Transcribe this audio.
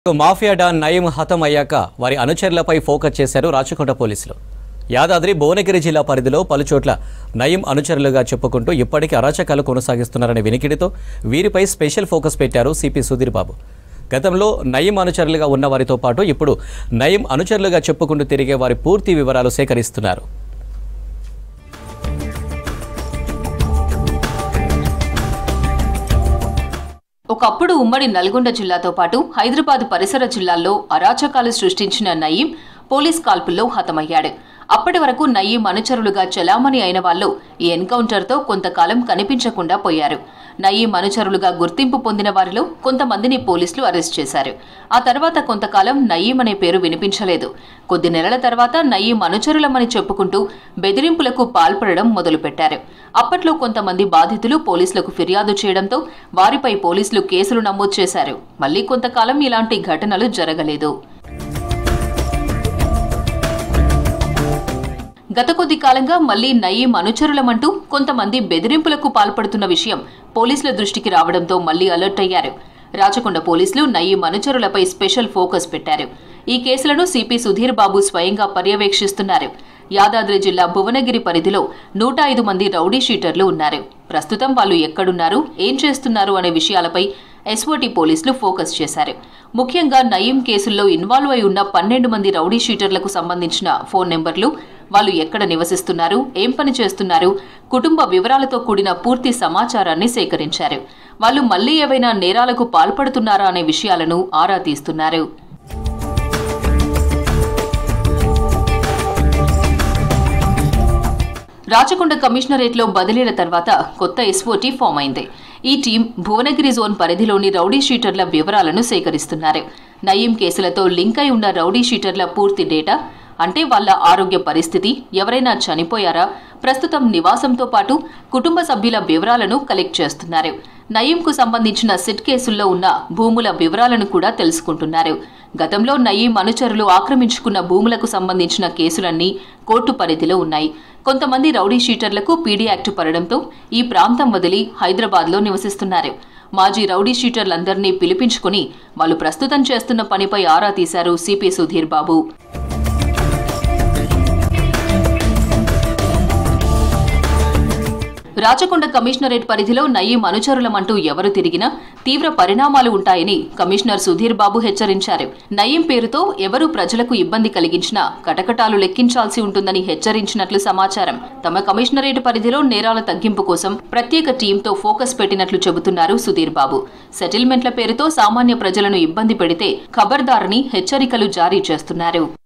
mafia don Nayeem హతం అయ్యాక వారి అనుచరులపై ఫోకస్ చేశారు రాచకొండ పోలీసులు యాదాద్రి భువనగిరి జిల్లా పరిధిలో పలుచోట్ల నయీం అనుచరులుగా చెప్పుకుంటూ ఇప్పటికీ అరాచకాలు కొనసాగిస్తున్నారనే వినికిడితో వీరిపై స్పెషల్ ఫోకస్ పెట్టారు సిపి సుధీర్ బాబు గతంలో నయీం అనుచరులుగా ఉన్న వారితో పాటు ఇప్పుడు నయీం అనుచరులుగా చెప్పుకుంటూ తిరిగే వారి పూర్తి వివరాలు సేకరిస్తున్నారు ఒకప్పుడు ఉమ్మడి నల్గొండ జిల్లాతో పాటు హైదరాబాద్ పరిసర జిల్లాల్లో అరాచకాలు సృష్టించిన నయీం పోలీస్ కాల్పుల్లో హతమయ్యాడు అప్పటి వరకు నయీం అనుచరులుగా చలామణి అయిన వాళ్ళు ఈ ఎన్కౌంటర్తో కొంతకాలం కనిపించకుండా పోయారు నయీం అనుచరులుగా గుర్తింపు పొందిన వారిలో కొంతమందిని పోలీసులు అరెస్ట్ చేశారు ఆ తర్వాత కొంతకాలం నయీం అనే పేరు వినిపించలేదు కొద్ది నెలల తర్వాత నయీం అనుచరులమని చెప్పుకుంటూ బెదిరింపులకు పాల్పడడం మొదలుపెట్టారు అప్పట్లో కొంతమంది బాధితులు పోలీసులకు ఫిర్యాదు చేయడంతో వారిపై పోలీసులు కేసులు నమోదు చేశారు మళ్లీ కొంతకాలం ఇలాంటి ఘటనలు జరగలేదు గత కొద్ది కాలంగా మళ్లీ నయీం అనుచరులమంటూ కొంతమంది బెదిరింపులకు పాల్పడుతున్న విషయం పోలీసుల దృష్టికి రావడంతో మళ్లీ అలర్ట్ అయ్యారు రాచకొండ పోలీసులు నయీం అనుచరులపై స్పెషల్ ఫోకస్ పెట్టారు ఈ కేసులను సిపి సుధీర్ బాబు స్వయంగా పర్యవేక్షిస్తున్నారు యాదాద్రి జిల్లా భువనగిరి పరిధిలో నూట ఐదు మంది రౌడీ షీటర్లు ఉన్నారు ప్రస్తుతం వాళ్ళు ఎక్కడున్నారు ఏం చేస్తున్నారు అనే విషయాలపై ఎస్ఓటి పోలీసులు ఫోకస్ చేశారు ముఖ్యంగా నయీం కేసుల్లో ఇన్వాల్వ్ అయి ఉన్న పన్నెండు మంది రౌడీ షీటర్లకు సంబంధించిన ఫోన్ నెంబర్లు వాళ్ళు ఎక్కడ నివసిస్తున్నారు ఏం పని చేస్తున్నారు కుటుంబ వివరాలతో కూడిన పూర్తి సమాచారాన్ని సేకరించారు వాళ్ళు మళ్లీ ఏవైనా నేరాలకు పాల్పడుతున్నారా అనే విషయాలను ఆరా తీస్తున్నారు రాచకొండ కమిషనరేట్లో బదిలీల తర్వాత కొత్త ఎస్ఓటీ ఫామ్ అయింది ఈ టీం భువనగిరి జోన్ పరిధిలోని రౌడీ షీటర్ల వివరాలను సేకరిస్తున్నారు నయీం కేసులతో లింక్ అయి ఉన్న రౌడీ షీటర్ల పూర్తి డేటా అంటే వాళ్ళ ఆరోగ్య పరిస్థితి ఎవరైనా చనిపోయారా ప్రస్తుతం నివాసంతో పాటు కుటుంబ సభ్యుల వివరాలను కలెక్ట్ చేస్తున్నారు నయీంకు సంబంధించిన సిట్ కేసుల్లో ఉన్న భూముల వివరాలను కూడా తెలుసుకుంటున్నారు గతంలో నయీం అనుచరులు ఆక్రమించుకున్న భూములకు సంబంధించిన కేసులన్నీ కోర్టు పరిధిలో ఉన్నాయి కొంతమంది రౌడీ షీటర్లకు పీడీ యాక్ట్ పడడంతో ఈ ప్రాంతం వదిలి హైదరాబాద్లో నివసిస్తున్నారు మాజీ రౌడీ షీటర్లందరినీ పిలిపించుకుని వాళ్ళు ప్రస్తుతం చేస్తున్న పనిపై ఆరా తీశారు సిపి సుధీర్ బాబు రాచకొండ కమిషనరేట్ పరిధిలో నయీం అనుచరులమంటూ ఎవరు తిరిగినా తీవ్ర పరిణామాలు ఉంటాయని కమిషనర్ సుధీర్ బాబు హెచ్చరించారు నయీం పేరుతో ఎవరు ప్రజలకు ఇబ్బంది కలిగించినా కటకటాలు లెక్కించాల్సి ఉంటుందని హెచ్చరించినట్లు సమాచారం తమ కమిషనరేట్ పరిధిలో నేరాల తగ్గింపు కోసం ప్రత్యేక టీంతో ఫోకస్ పెట్టినట్లు చెబుతున్నారు సుధీర్ బాబు సెటిల్మెంట్ల పేరుతో సామాన్య ప్రజలను ఇబ్బంది పెడితే ఖబర్దారని హెచ్చరికలు జారీ చేస్తున్నారు